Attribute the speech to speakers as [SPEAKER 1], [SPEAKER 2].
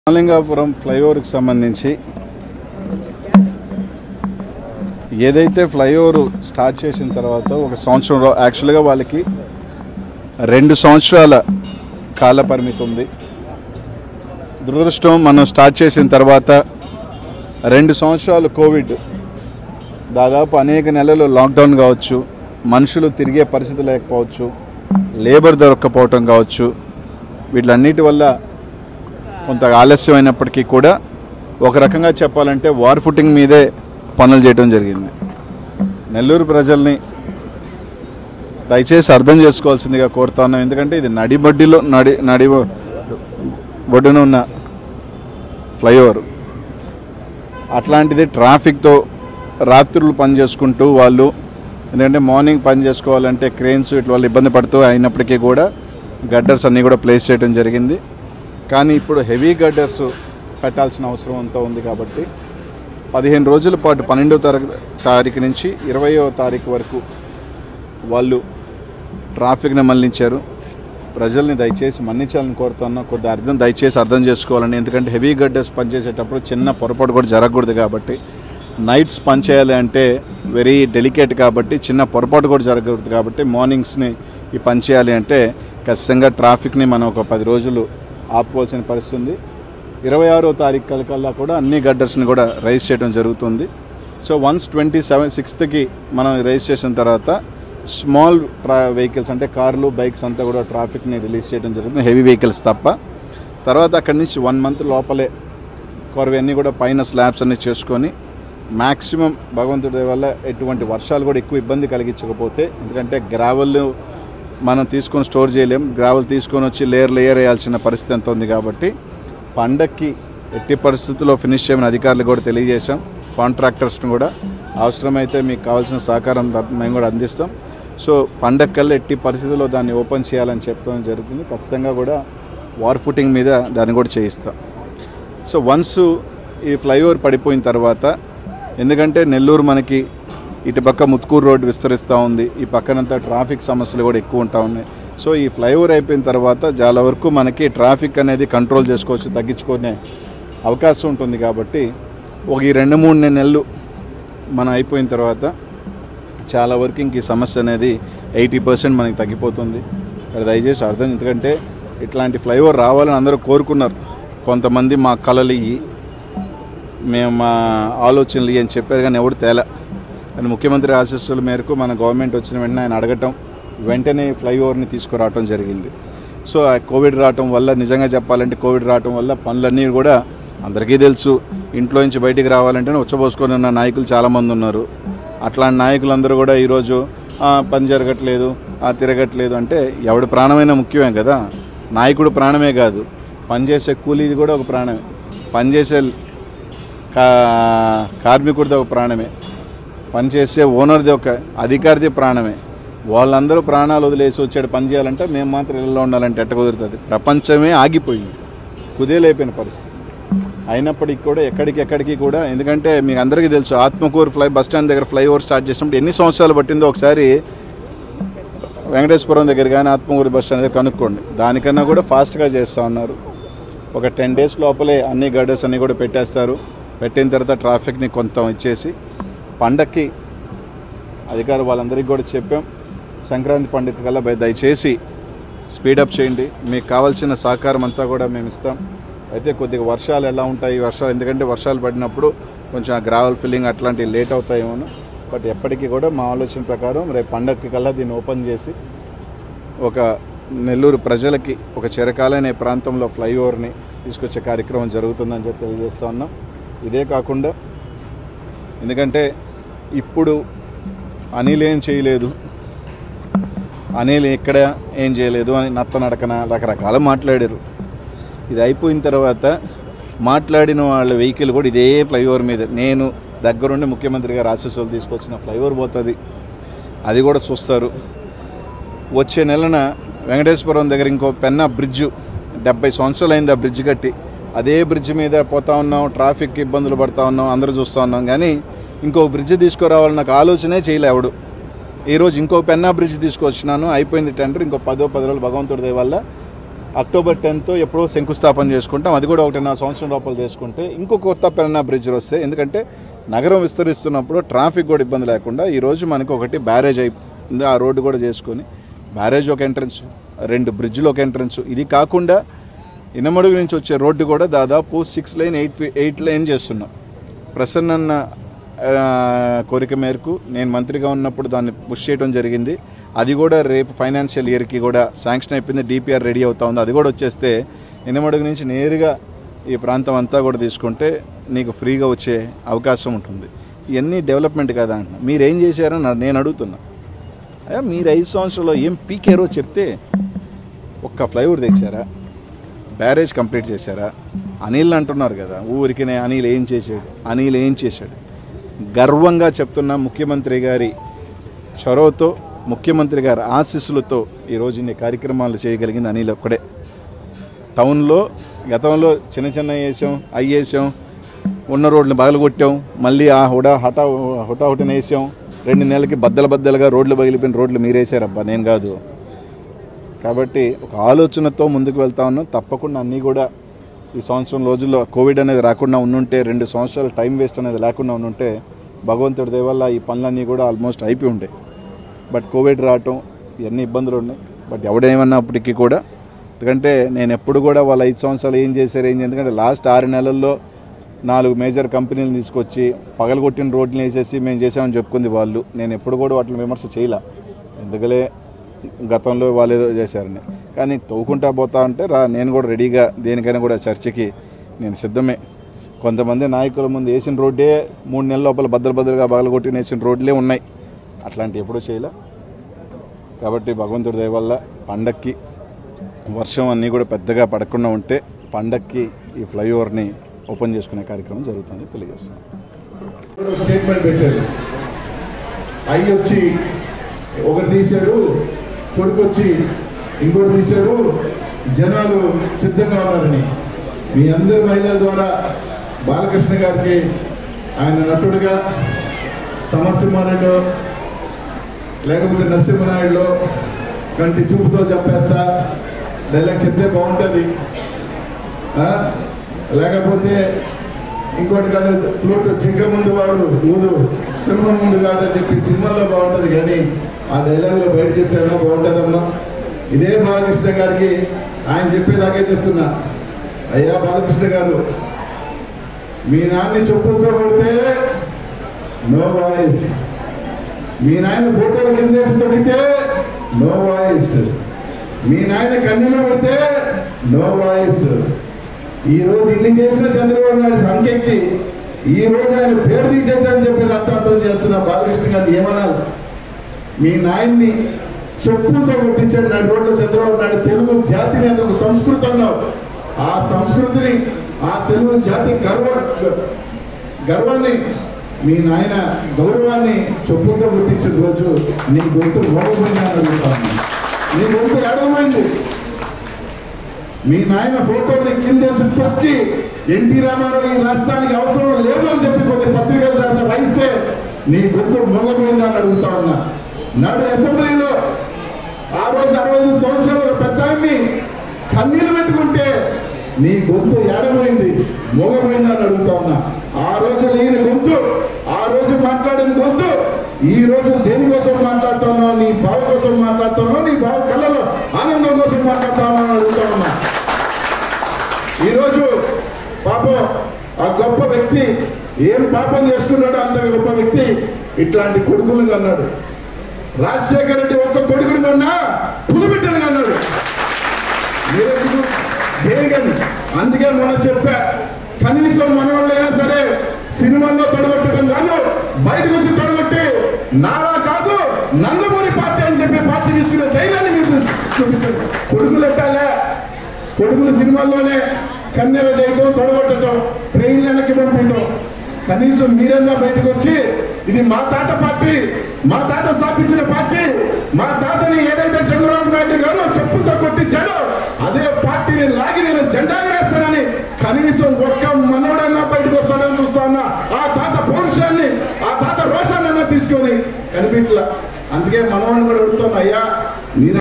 [SPEAKER 1] రామలింగాపురం ఫ్లైఓవర్కి సంబంధించి ఏదైతే flyover start చేసిన తర్వాత ఒక సంవత్సరం యాక్చువల్గా వాళ్ళకి రెండు సంవత్సరాల కాల పరిమితి ఉంది దురదృష్టం మనం స్టార్ట్ చేసిన తర్వాత రెండు సంవత్సరాలు కోవిడ్ దాదాపు అనేక నెలలు లాక్డౌన్ కావచ్చు మనుషులు తిరిగే పరిస్థితి లేకపోవచ్చు లేబర్ దొరక్కపోవటం కావచ్చు వీటిలన్నిటి వల్ల కొంత ఆలస్యం అయినప్పటికీ కూడా ఒక రకంగా చెప్పాలంటే వార్ ఫుటింగ్ మీదే పనులు చేయడం జరిగింది నెల్లూరు ప్రజల్ని దయచేసి అర్థం చేసుకోవాల్సిందిగా కోరుతా ఉన్నాం ఎందుకంటే ఇది నడిబడ్డిలో నడి నడి ఒడ్డున ఉన్న ఫ్లైఓవర్ అట్లాంటిది ట్రాఫిక్తో రాత్రులు పని చేసుకుంటూ వాళ్ళు ఎందుకంటే మార్నింగ్ పని చేసుకోవాలంటే క్రెయిన్స్ వీటి వల్ల ఇబ్బంది పడుతూ అయినప్పటికీ కూడా గడ్డర్స్ అన్నీ కూడా ప్లేస్ చేయడం జరిగింది కానీ ఇప్పుడు హెవీ గడ్డర్స్ పెట్టాల్సిన అవసరం అంతా ఉంది కాబట్టి పదిహేను రోజుల పాటు పన్నెండవ తారీఖు తారీఖు నుంచి ఇరవయో తారీఖు వరకు వాళ్ళు ట్రాఫిక్ని మళ్లించారు ప్రజల్ని దయచేసి మన్నించాలని కోరుతున్నా కొద్ది అర్థం దయచేసి అర్థం చేసుకోవాలని ఎందుకంటే హెవీ గడ్డర్స్ పనిచేసేటప్పుడు చిన్న పొరపాటు కూడా జరగకూడదు కాబట్టి నైట్స్ పని చేయాలి అంటే వెరీ డెలికేట్ కాబట్టి చిన్న పొరపాటు కూడా జరగకూడదు కాబట్టి మార్నింగ్స్ని ఈ పని చేయాలి అంటే ఖచ్చితంగా ట్రాఫిక్ని మనం ఒక పది రోజులు ఆపుకోవాల్సిన పరిస్థితి ఉంది ఇరవై ఆరో తారీఖు కల్లా కూడా అన్ని గడ్డర్స్ని కూడా రైజ్ చేయడం జరుగుతుంది సో వన్స్ ట్వంటీ సెవెన్ సిక్స్త్కి మనం రైజ్ చేసిన తర్వాత స్మాల్ ట్రా వెహికల్స్ అంటే కార్లు బైక్స్ అంతా కూడా ట్రాఫిక్ని రిలీజ్ చేయడం జరుగుతుంది హెవీ వెహికల్స్ తప్ప తర్వాత అక్కడి నుంచి వన్ మంత్ లోపలే కొరవి అన్నీ కూడా పైన స్లాబ్స్ అన్ని చేసుకొని మ్యాక్సిమం భగవంతుడి దయ వల్ల ఎటువంటి వర్షాలు కూడా ఎక్కువ ఇబ్బంది కలిగించకపోతే ఎందుకంటే గ్రావెల్ మనం తీసుకొని స్టోర్ చేయలేం గ్రావెల్ తీసుకొని వచ్చి లేయర్ లేయర్ వేయాల్సిన పరిస్థితి ఎంత ఉంది కాబట్టి పండక్కి ఎట్టి పరిస్థితుల్లో ఫినిష్ చేయమని అధికారులు కూడా తెలియజేశాం కాంట్రాక్టర్స్ని కూడా అవసరమైతే మీకు కావాల్సిన సహకారం ద- మేము కూడా అందిస్తాం సో పండగకల్లా ఎట్టి పరిస్థితుల్లో దాన్ని ఓపెన్ చేయాలని చెప్పడం జరుగుతుంది ఖచ్చితంగా కూడా వార్ ఫుటింగ్ మీద దాన్ని కూడా చేయిస్తాం సో వన్స్ ఈ ఫ్లైఓవర్ పడిపోయిన తర్వాత ఎందుకంటే నెల్లూరు మనకి ఇటు పక్క ముత్కూరు రోడ్డు విస్తరిస్తూ ఉంది ఈ పక్కనంతా ట్రాఫిక్ సమస్యలు కూడా ఎక్కువ ఉంటా ఉన్నాయి సో ఈ ఫ్లైఓవర్ అయిపోయిన తర్వాత చాలా వరకు మనకి ట్రాఫిక్ అనేది కంట్రోల్ చేసుకోవచ్చు తగ్గించుకునే అవకాశం ఉంటుంది కాబట్టి ఒక ఈ రెండు మూడు నెలలు మనం అయిపోయిన తర్వాత చాలా వరకు ఇంక ఈ సమస్య అనేది ఎయిటీ పర్సెంట్ మనకి తగ్గిపోతుంది ఇక్కడ దయచేసి అర్థం ఎందుకంటే ఇట్లాంటి ఫ్లైఓవర్ రావాలని అందరూ కోరుకున్నారు కొంతమంది మా కళలు ఇవి మేము మా ఆలోచనలు ఇవి అని చెప్పారు కానీ ఎవడు తేలా కానీ ముఖ్యమంత్రి ఆశీస్సుల మేరకు మన గవర్నమెంట్ వచ్చిన వెంటనే ఆయన అడగటం వెంటనే ఫ్లైఓవర్ని తీసుకురావటం జరిగింది సో ఆ కోవిడ్ రావటం వల్ల నిజంగా చెప్పాలంటే కోవిడ్ రావటం వల్ల పనులన్నీ కూడా అందరికీ తెలుసు ఇంట్లో నుంచి బయటికి రావాలంటే ఉచ్చబోసుకొని ఉన్న నాయకులు చాలామంది ఉన్నారు అట్లాంటి నాయకులందరూ కూడా ఈరోజు "ఆ, పని జరగట్లేదు ఆ తిరగట్లేదు అంటే ఎవడి ప్రాణమైనా ముఖ్యమే కదా నాయకుడు ప్రాణమే కాదు పనిచేసే కూలీది కూడా ఒక ప్రాణమే పనిచేసే కా కార్మికుడిది ఒక ప్రాణమే పనిచేసే ఓనర్ది ఒక అధికారిది ప్రాణమే వాళ్ళందరూ ప్రాణాలు వదిలేసి వచ్చాడు పని చేయాలంటే మేము మాత్రం ఇళ్ళలో ఉండాలంటే ఎట్ట కుదురుతుంది ప్రపంచమే ఆగిపోయింది కుదేలైపోయిన పరిస్థితి అయినప్పటికీ కూడా ఎక్కడికి ఎక్కడికి కూడా ఎందుకంటే మీకు అందరికీ తెలుసు ఆత్మకూరు ఫ్లై బస్ స్టాండ్ దగ్గర ఫ్లైఓవర్ స్టార్ట్ చేసినప్పుడు ఎన్ని సంవత్సరాలు పట్టిందో ఒకసారి వెంకటేశ్వరం దగ్గర కానీ ఆత్మకూరు బస్ స్టాండ్ దగ్గర కనుక్కోండి దానికన్నా కూడా ఫాస్ట్గా చేస్తూ ఉన్నారు ఒక టెన్ డేస్ లోపలే అన్ని గడ్డర్స్ అన్నీ కూడా పెట్టేస్తారు పెట్టిన తర్వాత ట్రాఫిక్ని కొంత ఇచ్చేసి పండక్కి అధికారులు వాళ్ళందరికీ కూడా చెప్పాం సంక్రాంతి పండుగ కల్లా బయ- దయచేసి స్పీడప్ చేయండి మీకు కావాల్సిన సహకారం అంతా కూడా మేము ఇస్తాం అయితే కొద్దిగా వర్షాలు ఎలా ఉంటాయి ఈ వర్షాలు ఎందుకంటే వర్షాలు పడినప్పుడు కొంచెం ఆ గ్రావెల్ ఫిల్లింగ్ అట్లాంటివి లేట్ అవుతాయేమో బట్ ఎప్పటికీ కూడా మా ఆలోచన ప్రకారం రేపు పండగకి కల్లా దీన్ని ఓపెన్ చేసి ఒక నెల్లూరు ప్రజలకి ఒక చిరకాలనే ప్రాంతంలో ఫ్లైఓవర్ని తీసుకొచ్చే కార్యక్రమం జరుగుతుందని చెప్పి తెలియజేస్తా ఉన్నాం ఇదే కాకుండా ఎందుకంటే ఇప్పుడు అనిల్ ఏం చేయలేదు అనిల్ ఎక్కడ ఏం చేయలేదు అని నత్త నడకన రకరకాల మాట్లాడారు ఇది అయిపోయిన తర్వాత మాట్లాడిన వాళ్ళ వెహికల్ కూడా ఇదే ఫ్లైఓవర్ మీద నేను దగ్గరుండి ముఖ్యమంత్రి గారు ఆశీస్సులు తీసుకొచ్చిన ఫ్లైఓవర్ పోతుంది అది కూడా చూస్తారు వచ్చే నెలన వెంకటేశ్వరం దగ్గర ఇంకో పెన్నా బ్రిడ్జ్ డెబ్బై సంవత్సరాలు అయింది ఆ బ్రిడ్జ్ కట్టి అదే బ్రిడ్జ్ మీద పోతా ఉన్నాం ట్రాఫిక్ ఇబ్బందులు పడతా ఉన్నాం అందరూ చూస్తూ ఉన్నాం కానీ ఇంకో బ్రిడ్జ్ తీసుకురావాలని నాకు ఆలోచనే చేయలే ఎవడు ఈరోజు ఇంకో పెన్నా బ్రిడ్జ్ తీసుకొచ్చినాను అయిపోయింది టెండర్ ఇంకో పదో పది రోజులు భగవంతుడి దయ వల్ల అక్టోబర్ టెన్త్ ఎప్పుడో శంకుస్థాపన చేసుకుంటాం అది కూడా ఒకటిన్నర సంవత్సరం లోపల చేసుకుంటే ఇంకో కొత్త పెన్నా బ్రిడ్జ్ వస్తే ఎందుకంటే నగరం విస్తరిస్తున్నప్పుడు ట్రాఫిక్ కూడా ఇబ్బంది లేకుండా ఈరోజు మనకి ఒకటి బ్యారేజ్ అయిపోయింది ఆ రోడ్డు కూడా చేసుకొని బ్యారేజ్ ఒక ఎంట్రన్స్ రెండు బ్రిడ్జ్లు ఒక ఎంట్రన్స్ ఇది కాకుండా ఇనమడుగు నుంచి వచ్చే రోడ్డు కూడా దాదాపు సిక్స్ లైన్ ఎయిట్ ఫీ ఎయిట్ లైన్ చేస్తున్నాం ప్రసన్న ఆ, కోరిక మేరకు నేను మంత్రిగా ఉన్నప్పుడు దాన్ని పుష్ చేయడం జరిగింది అది కూడా రేపు ఫైనాన్షియల్ ఇయర్కి కూడా శాంక్షన్ అయిపోయింది డిపిఆర్ రెడీ అవుతా ఉంది అది కూడా వచ్చేస్తే ఇనమడుగు నుంచి నేరుగా ఈ ప్రాంతం అంతా కూడా తీసుకుంటే నీకు ఫ్రీగా వచ్చే అవకాశం ఉంటుంది ఇవన్నీ డెవలప్మెంట్ కదా అంటున్నా మీరేం చేశారని నా- నేను అడుగుతున్నా అయ్యా మీరు ఐదు సంవత్సరాల్లో ఏం పీకారో చెప్తే ఒక్క ఫ్లైఓవర్ తెచ్చారా బ్యారేజ్ కంప్లీట్ చేశారా అనిల్ అంటున్నారు కదా ఊరికినే అనిల్ ఏం చేశాడు అనిల్ ఏం చేశాడు గర్వంగా చెప్తున్న ముఖ్యమంత్రి గారి చొరవతో ముఖ్యమంత్రి గారి ఆశీస్సులతో ఈరోజు ఇన్ని కార్యక్రమాలు చేయగలిగింది అనిల్ ఒక్కడే టౌన్లో గతంలో చిన్న చిన్న వేసాం అవి వేసాం ఉన్న రోడ్లు పగలగొట్టాం మళ్ళీ ఆ హుడా హఠా హుటాహుటిన వేసాం రెండు నెలలకి బద్దల బద్దలుగా రోడ్లు పగిలిపోయిన రోడ్లు మీరేసారబ్బా నేను కాదు కాబట్టి ఒక ఆలోచనతో ముందుకు వెళ్తా ఉన్నాం తప్పకుండా అన్నీ కూడా ఈ సంవత్సరం రోజుల్లో కోవిడ్ అనేది రాకుండా ఉండుంటే రెండు సంవత్సరాలు టైం వేస్ట్ అనేది లేకుండా ఉండుంటే భగవంతుడి దయ వల్ల ఈ పనులన్నీ కూడా ఆల్మోస్ట్ అయిపోయి ఉండే బట్ కోవిడ్ రావటం ఇవన్నీ ఇబ్బందులు ఉన్నాయి బట్ ఎవడేమన్నప్పటికీ కూడా ఎందుకంటే నేను ఎప్పుడు కూడా వాళ్ళ ఐదు సంవత్సరాలు ఏం చేశారు ఏం చేశారు ఎందుకంటే లాస్ట్ ఆరు నెలల్లో నాలుగు మేజర్ కంపెనీలు తీసుకొచ్చి పగలగొట్టిన రోడ్లు వేసేసి మేము చేసామని చెప్పుకుంది వాళ్ళు నేను ఎప్పుడు కూడా వాటిని విమర్శ చేయలే ఎందుకలే గతంలో వాళ్ళు ఏదో చేశారని కానీ తవ్వుకుంటా పోతా ఉంటే రా నేను కూడా రెడీగా దేనికైనా కూడా చర్చకి నేను సిద్ధమే కొంతమంది నాయకుల ముందు వేసిన రోడ్డే మూడు నెలల లోపల బద్దలు బద్దలుగా పగలగొట్టిన వేసిన రోడ్లే ఉన్నాయి అట్లాంటి ఎప్పుడూ చేయలే కాబట్టి భగవంతుడి దయ వల్ల పండక్కి వర్షం అన్నీ కూడా పెద్దగా పడకుండా ఉంటే పండక్కి ఈ ఫ్లైఓవర్ని ఓపెన్ చేసుకునే కార్యక్రమం జరుగుతుంది తెలియజేస్తున్నాను
[SPEAKER 2] ఎవరో స్టేట్మెంట్ పెట్టారు అయ్యి వచ్చి ఒకటి తీశాడు కొడుకు వచ్చి ఇంకోటి తీశాడు జనాలు సిద్ధంగా ఉన్నారని మీ అందరి మహిళల ద్వారా బాలకృష్ణ గారికి ఆయన నటుడుగా సమరసింహారెడ్డి లేకపోతే నరసింహనాయుడులో కంటి చూపుతో చెప్పేస్తా డైలాగ్ చెప్తే బాగుంటుంది ఆ? లేకపోతే ఇంకోటి కాదు ఫ్లూట్ జింక ముందు వాడు ఊదు సినిమా ముందు కాదని చెప్పి సినిమాలో బాగుంటుంది కానీ ఆ డైలాగ్లో బయట చెప్తేనో బాగుంటుందమ్మా ఇదే బాలకృష్ణ గారికి ఆయన చెప్పేదాకే చెప్తున్నా అయ్యా బాలకృష్ణ గారు మీ నాన్ని చెప్పులతో కొడితే నో వాయిస్ మీ నాయన ఫోటోలు కిందేసి తొడిగితే నో వాయిస్ మీ నాయన కన్నీళ్ళు పెడితే నో వాయిస్ ఈ రోజు ఇన్ని చేసిన చంద్రబాబు నాయుడు సంఖ్యకి ఈ రోజు ఆయన పేరు తీసేసారని చెప్పి రక్తాంతం చేస్తున్న బాలకృష్ణ గారిని ఏమనాలి మీ నాయన్ని చెప్పులతో కొట్టించాడు నాడు రోడ్లో చంద్రబాబు నాయుడు తెలుగు జాతిని అంత ఒక సంస్కృతి అన్నావు ఆ సంస్కృతిని ఆ తెలుగు జాతి గర్వ గర్వాన్ని మీ నాయన గౌరవాన్ని చెప్పులతో గుర్తించిన రోజు నీ గొంతు మోగపోయిందని అడుగుతాను నీ గొంతు ఎడగపోయింది మీ నాయన ఫోటోని కిందేసి తొక్కి ఎన్టీ రామారావు ఈ రాష్ట్రానికి అవసరం లేదు అని చెప్పి కొన్ని పత్రికలు రాత రాయిస్తే నీ గొంతు మోగపోయిందని అడుగుతా ఉన్నా నాడు అసెంబ్లీలో ఆ రోజు అరవై ఐదు సంవత్సరాల పెద్ద ఆయన్ని కన్నీళ్ళు పెట్టుకుంటే నీ గొంతు ఏడమైంది మోగపోయిందని అడుగుతా ఉన్నా ఆ రోజు లేని గొంతు ఆ రోజు మాట్లాడిన గొంతు ఈ రోజు దేనికోసం మాట్లాడుతున్నావు నీ బావ కోసం మాట్లాడుతున్నావు నీ బావ కళ్ళలో ఆనందం కోసం మాట్లాడుతున్నావు అని అడుగుతా ఉన్నా ఈరోజు పాపం ఆ గొప్ప వ్యక్తి ఏం పాపం చేసుకున్నాడో అంత గొప్ప వ్యక్తి ఇట్లాంటి కొడుకులు అన్నాడు రాజశేఖర రెడ్డి ఒక్క కొడుకుని కన్నా పులిబిడ్డలు అన్నాడు మీరెందుకు దేనికని అందుకే మొన్న చెప్పా కనీసం మన వాళ్ళైనా సరే సినిమాల్లో తొడగొట్టడం కాదు బయటకు వచ్చి తొడగొట్టి నారా కాదు నందమూరి పార్టీ అని చెప్పి పార్టీ తీసుకునే ధైర్యాన్ని మీరు చూపించండి కొడుకులు ఎట్టాలే కొడుకులు సినిమాల్లోనే కన్నెర చేయటం తొడగొట్టడం ట్రైన్ వెనక్కి పంపించడం కనీసం మీరంగా బయటకు వచ్చి ఇది మా తాత పార్టీ మా తాత స్థాపించిన పార్టీ మా తాతని ఏదైతే చంద్రబాబు నాయుడు గారు చెప్పులతో కొట్టించాడో అదే పార్టీని లాగి నేను జెండా వేస్తానని కనీసం ఒక్క మనోడన్నా బయటకు వస్తాడని చూస్తా ఉన్నా ఆ తాత పౌరుషాన్ని ఆ తాత రోషాన్ని తీసుకొని కనిపించలా అందుకే మనవాడిని కూడా అడుగుతాను అయ్యా మీరు